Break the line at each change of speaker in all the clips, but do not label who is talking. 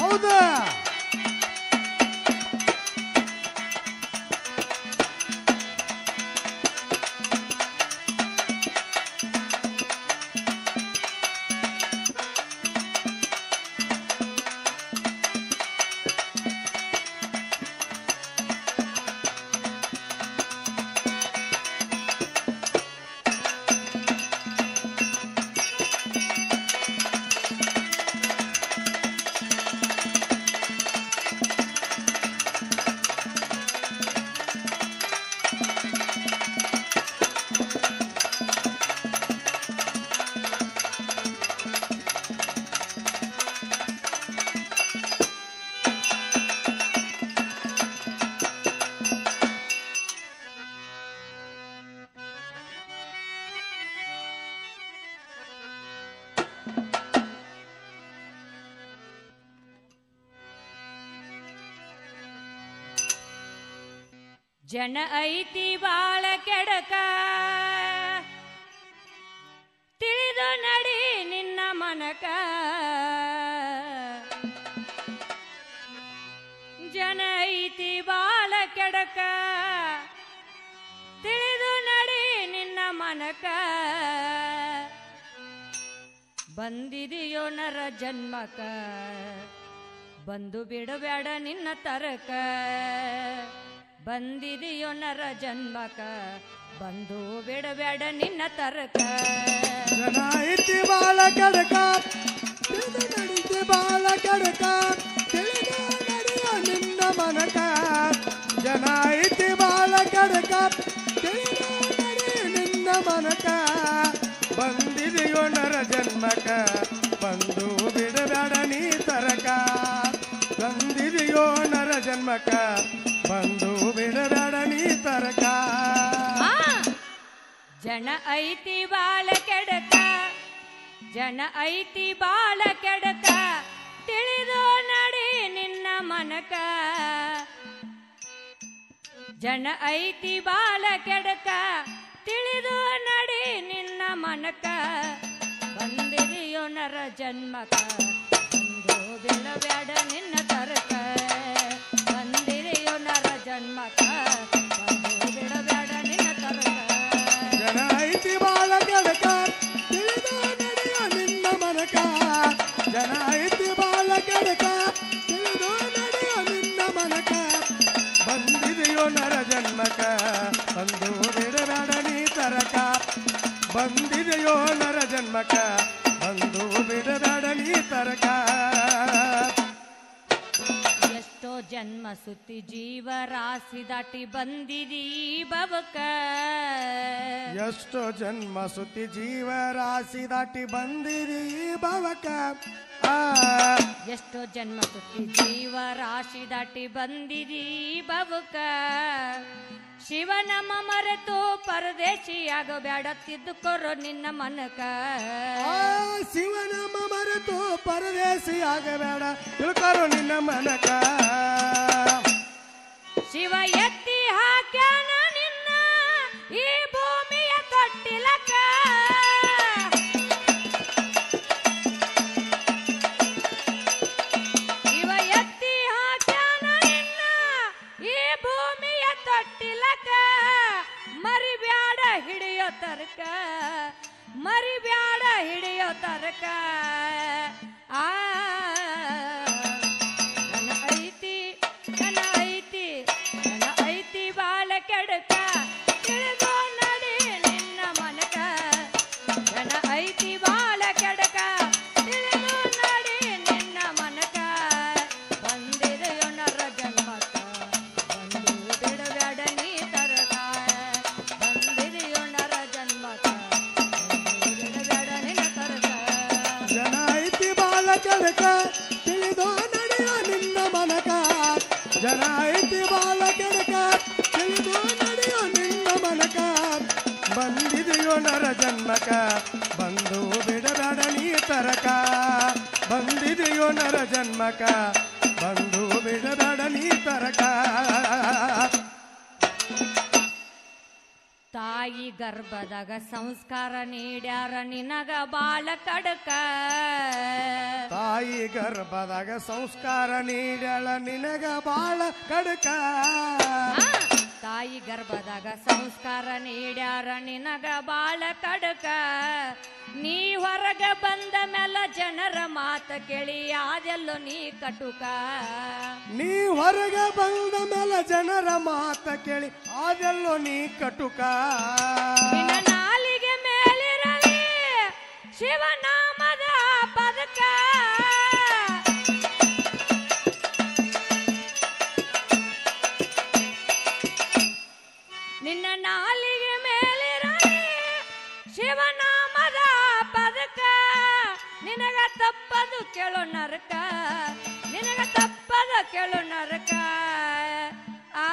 ಹೌದಾ
ಜನ ಐತಿ ಬಾಳ ಕೆಡಕ ತಿಳಿದು ನಡಿ ನಿನ್ನ ಮನಕ ಜನ ಐತಿ ಬಾಳ ಕೆಡಕ ತಿಳಿದು ನಡಿ ನಿನ್ನ ಮನಕ ಬಂದಿದೆಯೋ ನರ ಜನ್ಮಕ ಬಂದು ಬಿಡಬೇಡ ನಿನ್ನ ತರಕ ಬಂದಿದೆಯೋ ನರ ಜನ್ಮಕ ಬಂದು ಬಿಡಬೇಡ ನಿನ್ನ ತರಕ
ಜನ ಐತಿ ಬಾಳ ಕಡಕ ತಿಳಿದು ನಡಿತಿ ಬಾಳ ಕಡಕ ತಿಳಿದು ನಡೆಯ ನಿನ್ನ ಮನಕ ಜನ ಐತಿ ಬಾಳ ಕಡಕ ತಿಳಿದು ನಡಿ ನಿನ್ನ ಮನಕ ಬಂದಿದೆಯೋ ನರ ಜನ್ಮಕ ಬಂದು ಬಿಡಬೇಡ ನೀ ತರಕ ಬಂದಿದೆಯೋ ನರ ಜನ್ಮಕ ಬಂದು ಬಿಡಬೇಡ ನೀ ತರಕ
ಆ! ಜನ ಐತಿ ಬಾಳ ಕೆಡಕ ಜನ ಐತಿ ಬಾಳ ಕೆಡಕ ತಿಳಿದು ನಡಿ ನಿನ್ನ ಮನಕ ಜನ ಐತಿ ಬಾಳ ಕೆಡಕ ತಿಳಿದು ನಡಿ ನಿನ್ನ ಮನಕ ಬಂದಿದೆಯೋ ನರ ಜನ್ಮಕ ಬಂದು ಬಿಡಬೇಡ ನಿನ್ನ ತರಕ ಬಂದಿದೆಯೋ ನರ ಜನ್ಮಕ ಬಂದು ಬಿಡಬೇಡ ನಿನ್ನ ತರಕ
ಜನ ಐತಿ ಬಾಳ ಕೆಡಕ ತಿಳಿದು ನಡೆಯ ನಿನ್ನ ಮನಕ ಜನ ಐತಿ ಬಾಳ ಕೆಡಕ ತಿಳಿದು ನಡೆಯ ನಿನ್ನ ಮನಕ ಬಂದಿದೆಯೋ ನರ ಜನ್ಮಕ ಬಂದು ಬಿಡಬೇಡ ನೀ ತರಕ ಬಂದಿದೆಯೋ ನರ ಜನ್ಮಕ ಬಂದು ಬಿಡಬೇಡ ನೀ ತರಕ
ಎಷ್ಟೋ ಜನ್ಮ ಸುತ್ತಿ ಜೀವ ರಾಶಿ ದಾಟಿ ಬಂದಿದೀ ಬಬಕ
ಎಷ್ಟೋ ಜನ್ಮ ಸುತ್ತಿ ಜೀವ ರಾಶಿ ದಾಟಿ ಬಂದಿರಿ ಭವಕ ಆ
ಎಷ್ಟೋ ಜನ್ಮ ಸುತ್ತಿ ಜೀವ ರಾಶಿ ದಾಟಿ ಬಂದಿದೀ ಬಬಕ ಶಿವನಮ್ಮ ಮರೆತು ಪರದೇಶಿಯಾಗಬೇಡ ತಿದ್ದುಕೊರೋ ನಿನ್ನ ಮನಕ
ಆ ಶಿವನಾಮ ಮರೆತು ಪರದೇಶಿ ಆಗಬೇಡ ತಿಳ್ಕೊರು ನಿನ್ನ ಮನಕ
ಶಿವ ಎತ್ತಿ ಹಾಕ್ಯಾನ ನಿನ್ನ ಈ ಭೂಮಿಯ ತೊಟ್ಟಿಲಕ ಶಿವ ಎತ್ತಿ ಹಾಕ್ಯಾನ ನಿನ್ನ ಈ ಭೂಮಿಯ ತೊಟ್ಟಿಲಕ ಮರಿಬ್ಯಾಡ ಹಿಡಿಯೋ ತರ್ಕ ಮರಿಬ್ಯಾಡ ಹಿಡಿಯೋ ತರ್ಕ ಆ ನನ್ನ ಐತಿ ನನ್ನ ಐತಿ ನನ್ನ ಐತಿ ಬಾಳ ಕೆಡಕ ತಿಳಿದು ನಡಿ ನಿನ್ನ ಮನಕ ನನ್ನ ಐತಿ ಬಾಳ ಕೆಡಕ ತಿಳಿದು ನಡಿ ನಿನ್ನ ಮನಕ ಬಂದಿದೆಯೋ ನರ ಜನ್ಮಕ ಬಂದು ಬಿಡಬೇಡ ನೀ ತರಕ ಬಂದಿದೆಯೋ ನರ ಜನ್ಮಕ ಬಂದು ಬಿಡಬೇಡ ನಿನ್ನ ತರಕ
ಜನ ಐತಿ ಬಾಳ ಕೆಡಕ ತಿಳಿದೋ ನಡೆಯ ನಿನ್ನ ಮನಕ ಜನ ಐತಿ ಬಾಳ ಕೆಡಕ ತಿಳಿದೋ ನಡೆಯ ನಿನ್ನ ಮನಕ ಬಂದಿದೆಯೋ ನರ ಜನ್ಮಕ ಬಂದು ಬಿಡಬೇಡ ನೀ ತರಕ ಬಂದಿದೆಯೋ ನರ ಜನ್ಮಕ ಬಂದು ಬಿಡಬೇಡ ನೀ ತರಕ
ತಾಯಿ ಗರ್ಭದಾಗ ಸಂಸ್ಕಾರ ನೀಡ್ಯಾರ ನಿನಗ ಬಾಳ ಕಡಕ
ತಾಯಿ ಗರ್ಭದಾಗ ಸಂಸ್ಕಾರ ನೀಡಳ ನಿನಗ ಬಾಳ ಕಡಕ
ಆ, ತಾಯಿ ಗರ್ಭದಾಗ ಸಂಸ್ಕಾರ ನೀಡ್ಯಾರ ನಿನಗ ಬಾಳ ಕಡಕ ನೀ ಹೊರಗ ಬಂದ ಮೇಲೆ ಜನರ ಮಾತ ಕೇಳಿ ಅದೆಲ್ಲೋ ನೀ ಕಟುಕ
ನೀ ಹೊರಗೆ ಬಂದ ಮೇಲೆ ಜನರ ಮಾತ ಕೇಳಿ ಅದೆಲ್ಲೋ ನೀ ಕಟುಕ
ನಿನ್ನ ನಾಲಿಗೆ ಮೇಲಿರಲಿ ಶಿವನಾಮದ ಪದಕ ನಿನ್ನ ನಾಲಿಗೆ ಮೇಲಿರಲಿ ಶಿವನಾಮದ ಪದಕ ನಿನಗ ತಪ್ಪದು ಕೇಳು ನರಕ ನಿನಗ ತಪ್ಪದು ಕೇಳು ನರಕ ಆ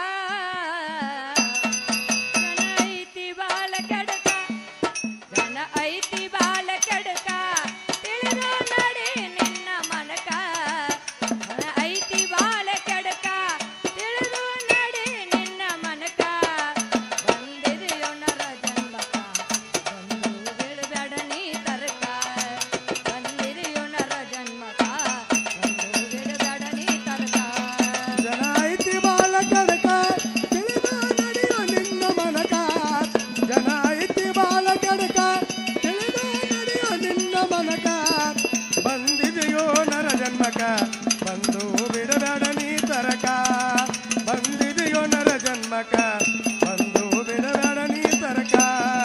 ಜನ ಐತಿ ಬಾಳ ಕೆಡಕ ಜನ ಐತಿ ಬಾಳ ಕೆಡಕ ತಿಳಿದು ನಡಿ ನಿನ್ನ ಮನಕ ಜನ ಐತಿ ಬಾಳ ಕೆಡಕ ತಿಳಿದು ನಡಿ ನಿನ್ನ ಮನಕ ಬಂದಿದೆಯೋ ನರ ಜನ್ಮಕ ಬಂದು ಬಿಡಬೇಡ ನೀ ತರಕ ಬಂದಿದೆಯೋ ನರ ಜನ್ಮಕ ಬಂದು ಬಿಡಬೇಡ ನೀ ತರಕ
ಜನ ಐತಿ ಬಾಳ ಕಡಕ ತಿಳಿದು ನಡೆಯೋ ನಿನ್ನ ಮನಕ ಜನ ಐತಿ ಬಾಳ ಕಡಕ ತಿಳಿದು ನಡೆಯೋ ನಿನ್ನ ಮನಕ ಬಂದಿದೆಯೋ ನರ ಜನ್ಮಕ ಬಂದು ಬಿಡಬೇಡ ನೀ ತರಕ ಬಂದಿದೆಯೋ ನರ ಜನ್ಮಕ ಬಂದು ಬಿಡಬೇಡ ನೀ ತರಕ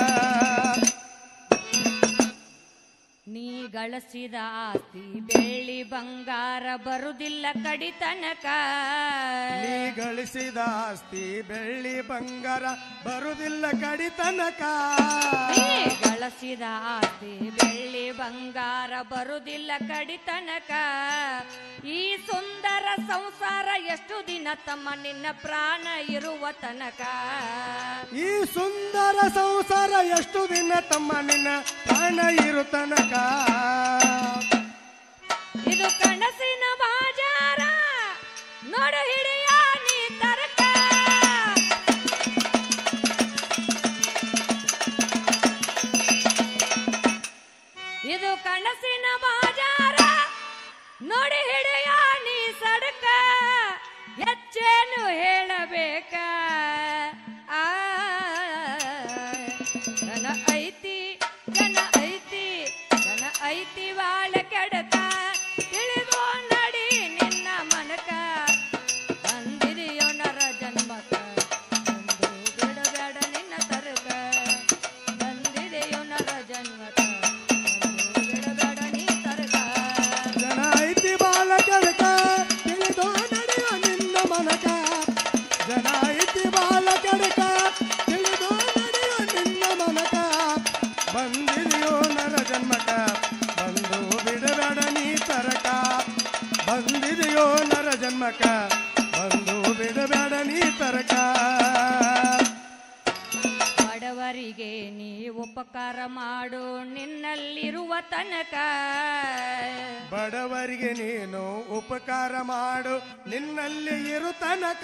ನೀ ಗಳಿಸಿದ ಆಸ್ತಿ ಬೆಳ್ಳಿ ಬಂಗಾರ ಬರುದಿಲ್ಲ ಕಡಿತನಕ
ನೀ ಗಳಿಸಿದ ಆಸ್ತಿ ಬೆಳ್ಳಿ ಬಂಗಾರ ಬರುದಿಲ್ಲ ಕಡಿತನಕ
ನೀ ಗಳಿಸಿದ ಆಸ್ತಿ ಬೆಳ್ಳಿ ಬಂಗಾರ ಬರುದಿಲ್ಲ ಕಡಿತನಕ ಈ ಸುಂದರ ಸಂಸಾರ ಎಷ್ಟು ದಿನ ತಮ್ಮ ನಿನ್ನ ಪ್ರಾಣ ಇರುವ ತನಕ
ಈ ಸುಂದರ ಸಂಸಾರ ಎಷ್ಟು ದಿನ ತಮ್ಮ ನಿನ್ನ ಪ್ರಾಣ ಇರು ತನಕ
ಇದು ಕನಸಿನ ಬಾಜಾರ ನೋಡು ಹಿಡಿಯ ನೀ ತರಕ ಇದು ಕನಸಿನ ಬಾಜಾರ ನೋಡಿ ಹಿಡಿಯ ನೀ ಸಡಕ ಹೆಚ್ಚೇನು ಹೇಳಬೇಕ ಆ ಜನ ಐತಿ ಜನ ಐತಿ ಜನ ಐತಿ ಬಾಳ ಕೆಡಕ ತಿಳಿದು ನಡಿ ನಿನ್ನ ಮನಕ ಬಂದಿದೆಯೋ ನರ ಜನ್ಮಕ ಬಂದು ಬಿಡಬೇಡ ನಿನ್ನ ತರಕ ಬಂದಿದೆಯೋ ನರ ಜನ್ಮಕ ಬಂದು ಬಿಡಬೇಡ ನೀ ತರಕ
ಜನ ಐತಿ ಬಾಳ ಕೆಳಕ ತಿಳಿದು ನಡೆಯೋ ನಿನ್ನ ಮನಕ ಜನ ಐತಿ ಬಾಳ ಕೆಳಕ ತಿಳಿದು ನಡೆಯೋ ನಿನ್ನ ಮನಕ ಬಂದಿದೆಯೋ ನರ ಜನ್ಮಕ ಬಂದು ಬಿಡಬೇಡ ನೀ ತರಕ ಬಂದಿದೆಯೋ ನರ ಜನ್ಮಕ ಬಂದು ಬಿಡಬೇಡ ನೀ ತರಕ
ಬಡವರಿಗೆ ನೀ ಉಪಕಾರ ಮಾಡು ನಿನ್ನಲ್ಲಿರುವ ತನಕ
ಬಡವರಿಗೆ ನೀನು ಉಪಕಾರ ಮಾಡು ನಿನ್ನಲ್ಲಿ ಇರು ತನಕ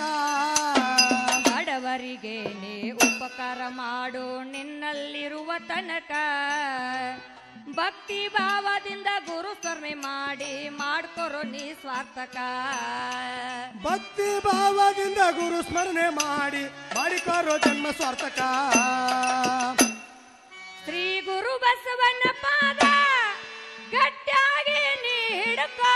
ಬಡವರಿಗೆ ನೀ ಉಪಕಾರ ಮಾಡು ನಿನ್ನಲ್ಲಿರುವ ತನಕ ಭಕ್ತಿ ಭಾವದಿಂದ ಗುರು ಸ್ಮರಣೆ ಮಾಡಿ ಮಾಡ್ಕೊರೋ ನೀ ಸ್ವಾರ್ಥಕ
ಭಕ್ತಿ ಭಾವದಿಂದ ಗುರು ಸ್ಮರಣೆ ಮಾಡಿ ಮಾಡಿಕೊರೋ ಜನ್ಮ ಸ್ವಾರ್ಥಕ
ಶ್ರೀ ಗುರು ಬಸವನ ಪಾದ ಗಟ್ಟಿಯಾಗಿ ನೀ ಹಿಡ್ಕೋ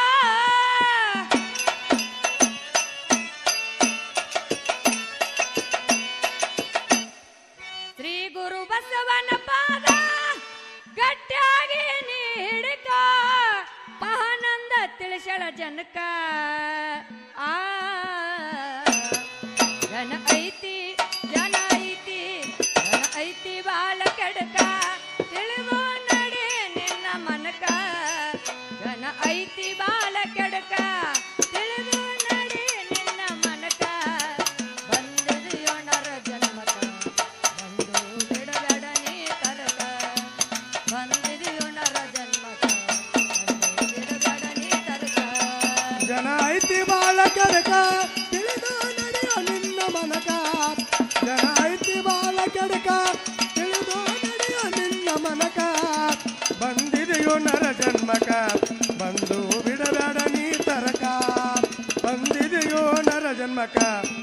ಶ್ರೀ ಗುರು ಬಸವನ ಪಾದ ಗಟ್ಟಿಯಾಗಿ ನೀ ಹಿಡ್ಕೋ ಪಹಾನಂದ ತಿಳಿಸಳ ಜನಕ ಆ ಜನ ಐತಿ ಜನ ಐತಿ ಜನ ಐತಿ ಬಾಳ ಕೆಡಕ ತಿಳಿದು ನಡಿ ನಿನ್ನ ಮನಕ ಜನ ಐತಿ ಬಾಳ ಕೆಡಕ ತಿಳಿದು ನಡಿ ನಿನ್ನ ಮನಕ ಬಂದಿದೆಯೋ ನರ ಜನ್ಮಕ ಬಂದು ಬಿಡಬೇಡ ನೀ ತರಕ ಬಂದಿದೆಯೋ ನರ ಜನ್ಮಕ ಬಂದು ಬಿಡಬೇಡ ನೀ ತರಕ
ಜನ ಐತಿ ಬಾಳ ಕೆಡಕ ತಿಳಿದು ನಡೆಯೋ ನಿನ್ನ ಮನಕ ಜನ ಐತಿ ಬಾಳ ಕೆಡಕ ಜನ್ಮಕ ಬಂದು ಬಿಡಬೇಡ ನೀ ತರಕ ಬಂದಿದೆಯೋ ನರ ಜನ್ಮಕ